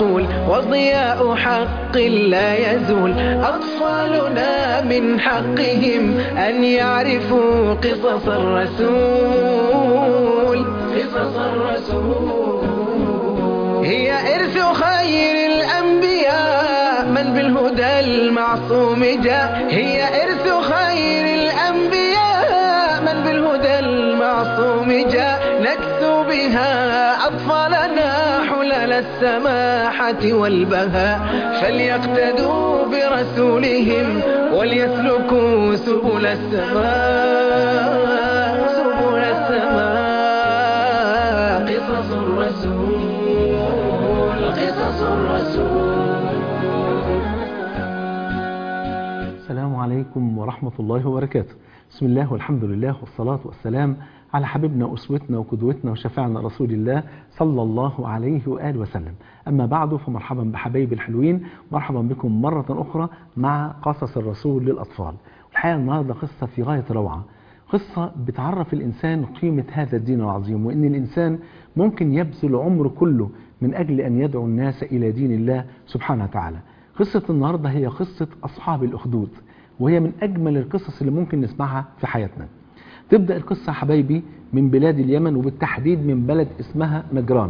يطول وضياء حق لا يزول أطفالنا من حقهم أن يعرفوا قصص الرسول قصص الرسول هي إرث خير الأنبياء من بالهدى المعصوم جاء هي إرث خير الأنبياء من بالهدى المعصوم جاء نكسو بها أطفالنا حلل السماحة والبهاء فليقتدوا برسولهم وليسلكوا سبل السماء سبل السماء قصص الرسول قصص الرسول السلام عليكم ورحمة الله وبركاته بسم الله والحمد لله والصلاة والسلام على حبيبنا وأسوتنا وقدوتنا وشفاعنا رسول الله صلى الله عليه وآله وسلم أما بعد فمرحبا بحبايبي الحلوين مرحبا بكم مرة أخرى مع قصص الرسول للأطفال الحقيقة النهاردة قصة في غاية روعة قصة بتعرف الإنسان قيمة هذا الدين العظيم وإن الإنسان ممكن يبذل عمره كله من أجل أن يدعو الناس إلى دين الله سبحانه وتعالى قصة النهاردة هي قصة أصحاب الأخدود وهي من أجمل القصص اللي ممكن نسمعها في حياتنا تبدأ القصة حبايبي من بلاد اليمن وبالتحديد من بلد اسمها نجران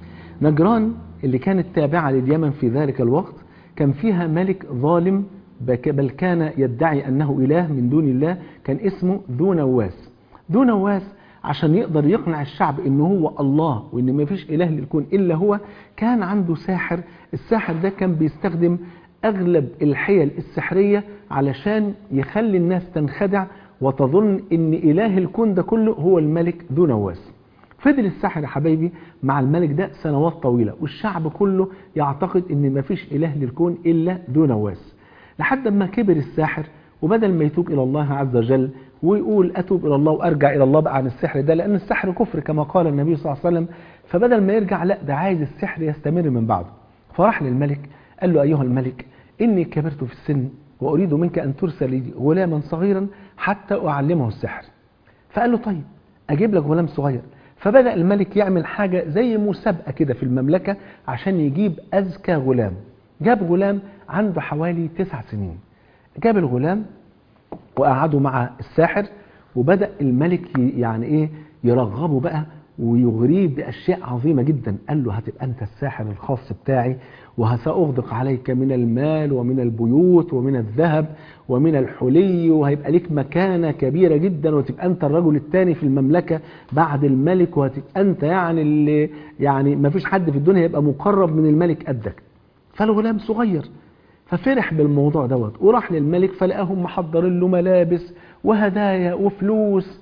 نجران اللي كانت تابعة لليمن في ذلك الوقت كان فيها ملك ظالم بل كان يدعي أنه إله من دون الله كان اسمه ذو نواس ذو نواس عشان يقدر يقنع الشعب انه هو الله وان ما فيش اله للكون الا هو كان عنده ساحر الساحر ده كان بيستخدم اغلب الحيل السحرية علشان يخلي الناس تنخدع وتظن ان اله الكون ده كله هو الملك ذو نواس فضل الساحر يا حبايبي مع الملك ده سنوات طويلة والشعب كله يعتقد ان ما فيش اله للكون الا ذو نواس لحد ما كبر الساحر وبدل ما يتوب الى الله عز وجل ويقول أتوب إلى الله وأرجع إلى الله بقى عن السحر ده لأن السحر كفر كما قال النبي صلى الله عليه وسلم فبدل ما يرجع لا ده عايز السحر يستمر من بعده فراح للملك قال له أيها الملك إني كبرت في السن وأريد منك أن ترسل لي غلاما صغيرا حتى أعلمه السحر فقال له طيب أجيب لك غلام صغير فبدأ الملك يعمل حاجة زي مسابقة كده في المملكة عشان يجيب أذكى غلام جاب غلام عنده حوالي تسع سنين جاب الغلام وقعدوا مع الساحر وبدأ الملك يعني ايه يرغبه بقى ويغريه بأشياء عظيمة جدا قال له هتبقى أنت الساحر الخاص بتاعي وسأغدق عليك من المال ومن البيوت ومن الذهب ومن الحلي وهيبقى لك مكانة كبيرة جدا وتبقى أنت الرجل الثاني في المملكة بعد الملك وهتبقى أنت يعني اللي يعني ما فيش حد في الدنيا يبقى مقرب من الملك قدك فالغلام صغير ففرح بالموضوع دوت وراح للملك فلقاهم محضرين له ملابس وهدايا وفلوس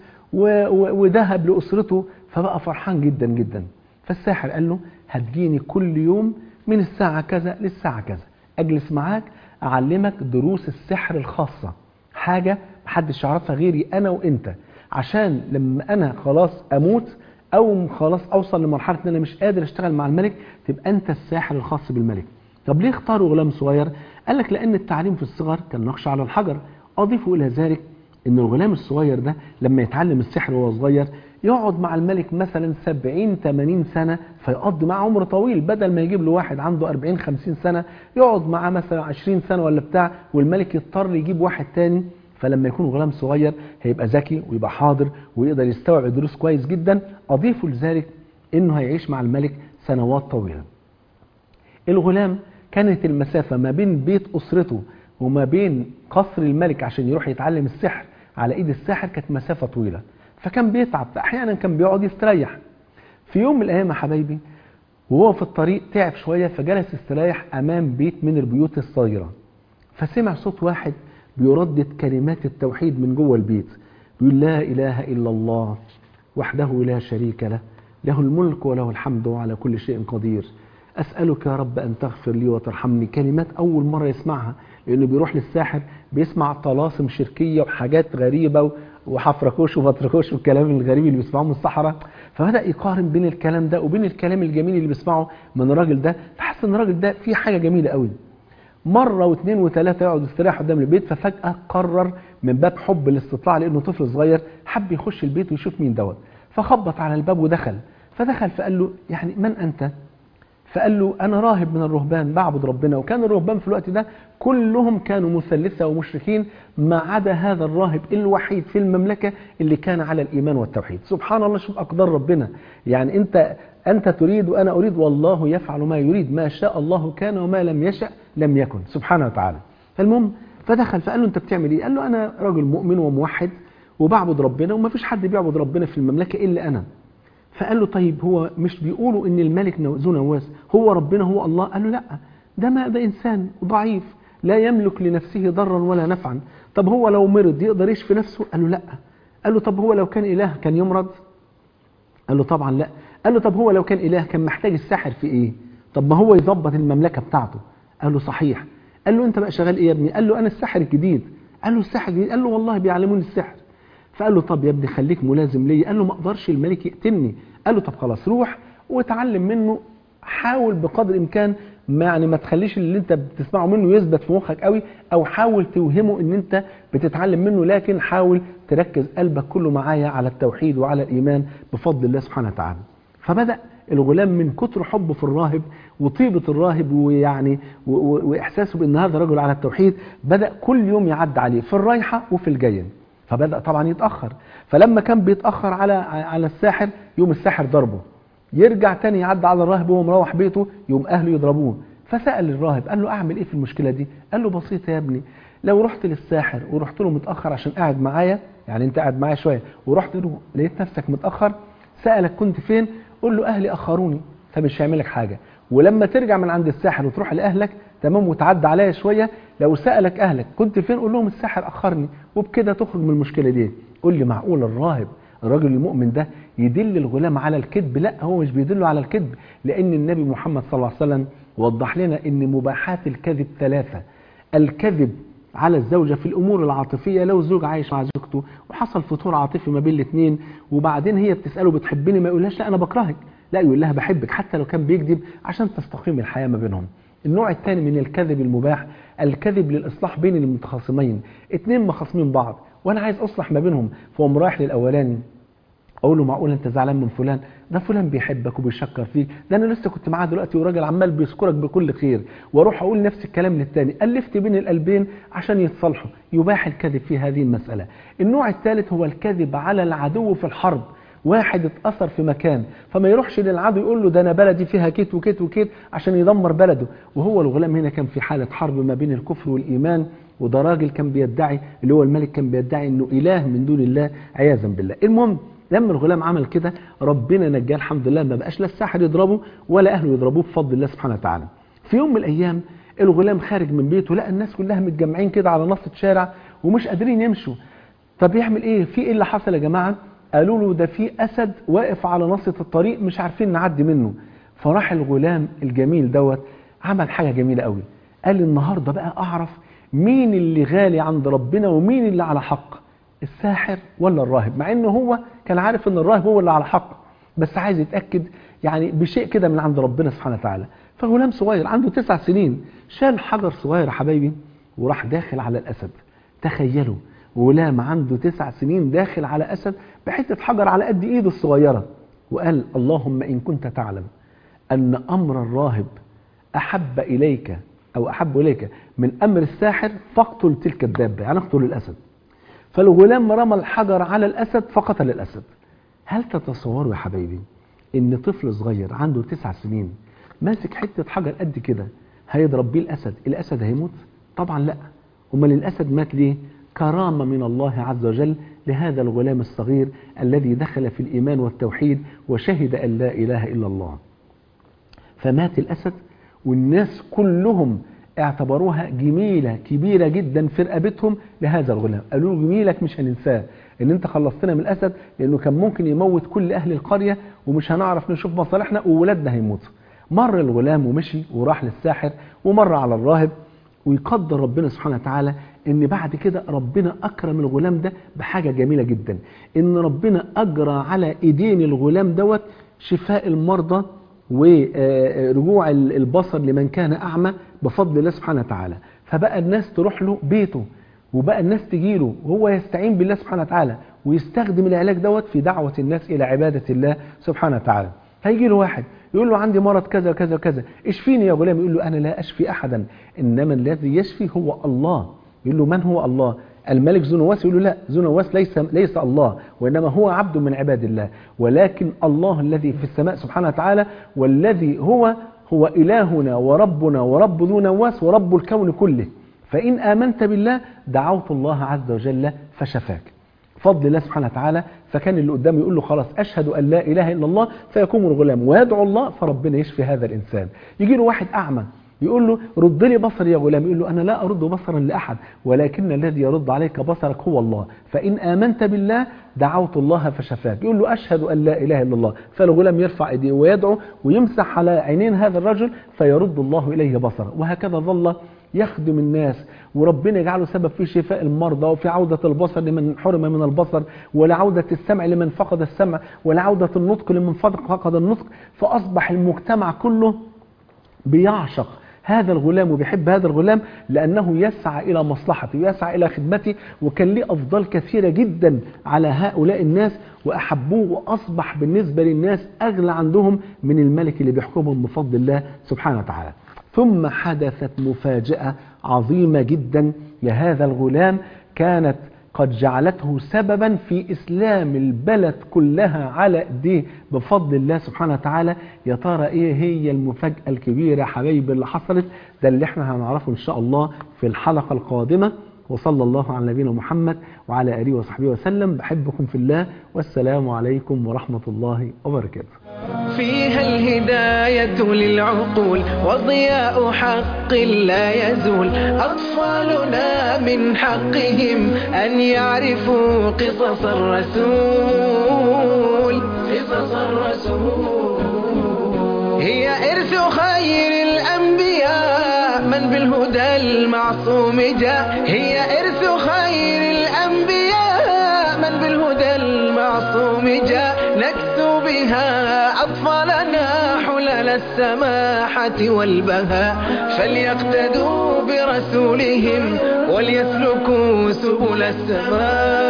وذهب لأسرته فبقى فرحان جدا جدا فالساحر قال له هتجيني كل يوم من الساعة كذا للساعة كذا أجلس معاك أعلمك دروس السحر الخاصة حاجة محدش يعرفها غيري أنا وإنت عشان لما أنا خلاص أموت أو خلاص أوصل لمرحلة أن أنا مش قادر أشتغل مع الملك تبقى أنت الساحر الخاص بالملك طب ليه اختاروا غلام صغير قال لك لأن التعليم في الصغر كان نقش على الحجر أضيفوا إلى ذلك أن الغلام الصغير ده لما يتعلم السحر وهو صغير يقعد مع الملك مثلا 70 80 سنة فيقضي معه عمر طويل بدل ما يجيب له واحد عنده 40 50 سنة يقعد معاه مثلا 20 سنة ولا بتاع والملك يضطر يجيب واحد تاني فلما يكون غلام صغير هيبقى ذكي ويبقى حاضر ويقدر يستوعب الدروس كويس جدا أضيفوا لذلك أنه هيعيش مع الملك سنوات طويلة الغلام كانت المسافة ما بين بيت أسرته وما بين قصر الملك عشان يروح يتعلم السحر على إيد الساحر كانت مسافة طويلة فكان بيتعب أحيانا كان بيقعد يستريح في يوم من الأيام يا حبايبي وهو في الطريق تعب شوية فجلس يستريح أمام بيت من البيوت الصغيرة فسمع صوت واحد بيردد كلمات التوحيد من جوه البيت بيقول لا إله إلا الله وحده لا شريك له له الملك وله الحمد وعلى كل شيء قدير أسألك يا رب أن تغفر لي وترحمني كلمات أول مرة يسمعها لأنه بيروح للساحر بيسمع طلاسم شركية وحاجات غريبة وحفركوش وبطركوش والكلام الغريب اللي بيسمعوه من الصحراء فبدأ يقارن بين الكلام ده وبين الكلام الجميل اللي بيسمعه من الراجل ده فحس ان الراجل ده فيه حاجة جميلة قوي مرة واثنين وثلاثة يقعد يستريح قدام البيت ففجأة قرر من باب حب الاستطلاع لأنه طفل صغير حب يخش البيت ويشوف مين دوت فخبط على الباب ودخل فدخل فقال له يعني من أنت فقال له أنا راهب من الرهبان بعبد ربنا وكان الرهبان في الوقت ده كلهم كانوا مثلثة ومشركين ما عدا هذا الراهب الوحيد في المملكة اللي كان على الإيمان والتوحيد سبحان الله شوف أقدار ربنا يعني أنت أنت تريد وأنا أريد والله يفعل ما يريد ما شاء الله كان وما لم يشأ لم يكن سبحانه وتعالى فالمهم فدخل فقال له أنت بتعمل إيه قال له أنا راجل مؤمن وموحد وبعبد ربنا وما فيش حد بيعبد ربنا في المملكة إلا أنا فقال له طيب هو مش بيقولوا ان الملك ذو نواس هو ربنا هو الله قال له لا ده ما ده انسان ضعيف لا يملك لنفسه ضرا ولا نفعا طب هو لو مرض يقدر يشفي نفسه قال له لا قال له طب هو لو كان اله كان يمرض قال له طبعا لا قال له طب هو لو كان اله كان محتاج الساحر في ايه طب ما هو يظبط المملكه بتاعته قال له صحيح قال له انت بقى شغال ايه يا ابني قال له انا الساحر الجديد قال له الساحر الجديد قال له والله بيعلموني السحر فقال له طب يا ابني خليك ملازم ليا قال له ما اقدرش الملك يقتلني قال له طب خلاص روح وتعلم منه حاول بقدر الامكان ما يعني ما تخليش اللي انت بتسمعه منه يثبت في مخك قوي او حاول توهمه ان انت بتتعلم منه لكن حاول تركز قلبك كله معايا على التوحيد وعلى الايمان بفضل الله سبحانه وتعالى فبدا الغلام من كتر حبه في الراهب وطيبة الراهب ويعني وإحساسه بأن هذا رجل على التوحيد بدأ كل يوم يعد عليه في الرايحة وفي الجاية فبدأ طبعا يتأخر فلما كان بيتأخر على على الساحر يوم الساحر ضربه يرجع تاني يعدي على الراهب وهو مروح بيته يوم أهله يضربوه فسأل الراهب قال له أعمل إيه في المشكلة دي قال له بسيطة يا ابني لو رحت للساحر ورحت له متأخر عشان قاعد معايا يعني أنت قاعد معايا شوية ورحت له لقيت نفسك متأخر سألك كنت فين قول له أهلي أخروني فمش هيعمل لك حاجة ولما ترجع من عند الساحر وتروح لأهلك تمام وتعدى عليا شوية لو سألك أهلك كنت فين قول لهم الساحر أخرني وبكده تخرج من المشكلة دي قول لي معقول الراهب الراجل المؤمن ده يدل الغلام على الكذب لا هو مش بيدله على الكذب لأن النبي محمد صلى الله عليه وسلم وضح لنا أن مباحات الكذب ثلاثة الكذب على الزوجة في الأمور العاطفية لو زوج عايش مع زوجته وحصل فتور عاطفي ما بين الاثنين وبعدين هي بتسأله بتحبني ما يقولهاش لا أنا بكرهك لا يقول لها بحبك حتى لو كان بيكذب عشان تستقيم الحياة ما بينهم النوع الثاني من الكذب المباح الكذب للإصلاح بين المتخاصمين اتنين مخاصمين بعض وأنا عايز أصلح ما بينهم فهم رايح للأولاني اقول له معقول انت زعلان من فلان ده فلان بيحبك وبيشكر فيك ده انا لسه كنت معاه دلوقتي وراجل عمال بيذكرك بكل خير واروح اقول نفس الكلام للتاني الفت بين القلبين عشان يتصالحوا يباح الكذب في هذه المساله النوع الثالث هو الكذب على العدو في الحرب واحد اتأثر في مكان فما يروحش للعدو يقول له ده انا بلدي فيها كيت وكيت وكيت عشان يدمر بلده وهو الغلام هنا كان في حالة حرب ما بين الكفر والإيمان وده راجل كان بيدعي اللي هو الملك كان بيدعي انه اله من دون الله عياذا بالله المهم لما الغلام عمل كده ربنا نجاه الحمد لله ما بقاش لا الساحر يضربه ولا اهله يضربوه بفضل الله سبحانه وتعالى في يوم من الايام الغلام خارج من بيته لقى الناس كلها متجمعين كده على نص شارع ومش قادرين يمشوا طب يعمل ايه في ايه اللي حصل يا جماعه قالوا له ده في اسد واقف على نصة الطريق مش عارفين نعدي منه فراح الغلام الجميل دوت عمل حاجه جميله قوي قال النهارده بقى اعرف مين اللي غالي عند ربنا ومين اللي على حق الساحر ولا الراهب مع انه هو كان عارف ان الراهب هو اللي على حق بس عايز يتاكد يعني بشيء كده من عند ربنا سبحانه وتعالى فغلام صغير عنده تسع سنين شال حجر صغير يا حبايبي وراح داخل على الاسد تخيلوا غلام عنده تسع سنين داخل على اسد بحته حجر على قد ايده الصغيره وقال اللهم ان كنت تعلم ان امر الراهب احب اليك او احب اليك من امر الساحر فاقتل تلك الدابه يعني اقتل الاسد فالغلام رمى الحجر على الأسد فقتل الأسد هل تتصوروا يا حبايبي ان طفل صغير عنده تسع سنين ماسك حتة حجر قد كده هيضرب بيه الأسد الأسد هيموت طبعا لا امال الأسد مات ليه كرامة من الله عز وجل لهذا الغلام الصغير الذي دخل في الإيمان والتوحيد وشهد أن لا إله إلا الله فمات الأسد والناس كلهم اعتبروها جميلة كبيرة جدا في رقبتهم لهذا الغلام قالوا له جميلك مش هننساه ان انت خلصتنا من الاسد لانه كان ممكن يموت كل اهل القرية ومش هنعرف نشوف مصالحنا وولادنا هيموتوا مر الغلام ومشي وراح للساحر ومر على الراهب ويقدر ربنا سبحانه وتعالى ان بعد كده ربنا اكرم الغلام ده بحاجة جميلة جدا ان ربنا اجرى على ايدين الغلام دوت شفاء المرضى ورجوع البصر لمن كان أعمى بفضل الله سبحانه وتعالى فبقى الناس تروح له بيته وبقى الناس تجيله وهو يستعين بالله سبحانه وتعالى ويستخدم العلاج دوت في دعوة الناس إلى عبادة الله سبحانه وتعالى هيجي له واحد يقول له عندي مرض كذا كذا كذا اشفيني يا غلام يقول له أنا لا أشفي أحدا إنما الذي يشفي هو الله يقول له من هو الله الملك ذو نواس يقول له لا ذو نواس ليس ليس الله وانما هو عبد من عباد الله ولكن الله الذي في السماء سبحانه وتعالى والذي هو هو إلهنا وربنا ورب ذو نواس ورب الكون كله فإن آمنت بالله دعوت الله عز وجل فشفاك فضل الله سبحانه وتعالى فكان اللي قدامه يقول له خلاص أشهد أن لا إله إلا الله فيقوم الغلام ويدعو الله فربنا يشفي هذا الإنسان يجي له واحد أعمى يقول له رد لي بصري يا غلام يقول له أنا لا أرد بصرا لأحد ولكن الذي يرد عليك بصرك هو الله فإن آمنت بالله دعوت الله فشفاك يقول له أشهد أن لا إله إلا الله فالغلام يرفع إيديه ويدعو ويمسح على عينين هذا الرجل فيرد الله إليه بصره وهكذا ظل يخدم الناس وربنا يجعله سبب في شفاء المرضى وفي عودة البصر لمن حرم من البصر ولعودة السمع لمن فقد السمع ولعودة النطق لمن فقد النطق فأصبح المجتمع كله بيعشق هذا الغلام وبيحب هذا الغلام لأنه يسعى إلى مصلحته ويسعى إلى خدمته وكان ليه أفضال كثيرة جدا على هؤلاء الناس وأحبوه وأصبح بالنسبة للناس أغلى عندهم من الملك اللي بيحكمهم بفضل الله سبحانه وتعالى ثم حدثت مفاجأة عظيمة جدا لهذا الغلام كانت قد جعلته سببا في إسلام البلد كلها على ايديه بفضل الله سبحانه وتعالى يا ترى إيه هي المفاجأة الكبيرة حبايبي اللي حصلت ده اللي احنا هنعرفه إن شاء الله في الحلقة القادمة وصلى الله على نبينا محمد وعلى آله وصحبه وسلم بحبكم في الله والسلام عليكم ورحمة الله وبركاته فيها الهداية للعقول وضياء حق لا يزول أطفالنا من حقهم أن يعرفوا قصص الرسول قصص الرسول هي إرث خير الأنبياء من بالهدى المعصوم جاء هي إرث خير الأنبياء من بالهدى المعصوم جاء نكسو بها أطفالنا حلل السماحة والبهاء فليقتدوا برسولهم وليسلكوا سبل السماء